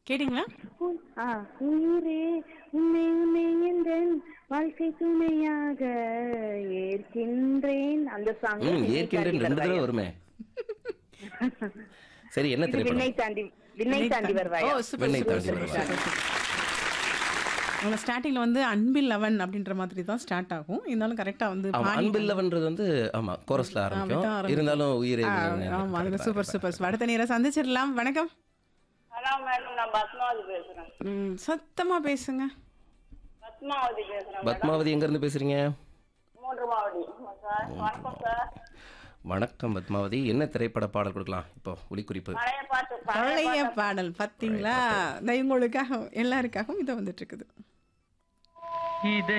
கேட்டிங்களா உன்- ஆ, உயிரே உன்னை உன்னை எந்தன் வாழ்க்கை துணையாக ஏற்கின்றேன் அந்த சாங் ம் ஏற்கின்றேன் ரெண்டு தடவை வருமே சரி என்ன இது விண்ணை திரைப்படம் தாண்டி விண்ணை தாண்டி ஓ வருவாயா சூப்பர் வெண்ணெய் சூப்பர் தாண்டி சூப்பர் வருவாயா. சூப்பர். அவங்க ஸ்டார்டிங்ல வந்து அன்பில் லவன் அப்படின்ற மாதிரி தான் ஸ்டார்ட் ஆகும் இருந்தாலும் கரெக்டா வந்து ஆமா பாடி- அன்பில்லவன்றது வந்து ஆமா கோரஸ்ல அப்படிதான் ஆரம்பிக்கும் ஆரம்பிக்கும். இருந்தாலும் உயிரே ஆ, உயிரே ஆமா அதுல சூப்பர் சூப்பர் அடுத்த நேரம் சந்திச்சிடலாம் வணக்கம் ஹலோ மேடம் நான் பத்மாவதி பேசுறேன் ம், சத்தமா பேசுங்க பத்மாவதி பேசுறேன் மேடம் பத்மாவதி எங்க இருந்து பேசுறீங்க மூன்று மாவடி சார் வணக்கம் சார் வணக்கம் பத்மாவதி என்ன திரைப்பட பாடல் கொடுக்கலாம் இப்போ ஒளிக்குறிப்பு பழைய பாட்டு பழைய பாடல் பாத்தீங்களா இந்த இவங்களுக்காக எல்லாருக்காகவும் இதை வந்துட்டு இருக்குது இதை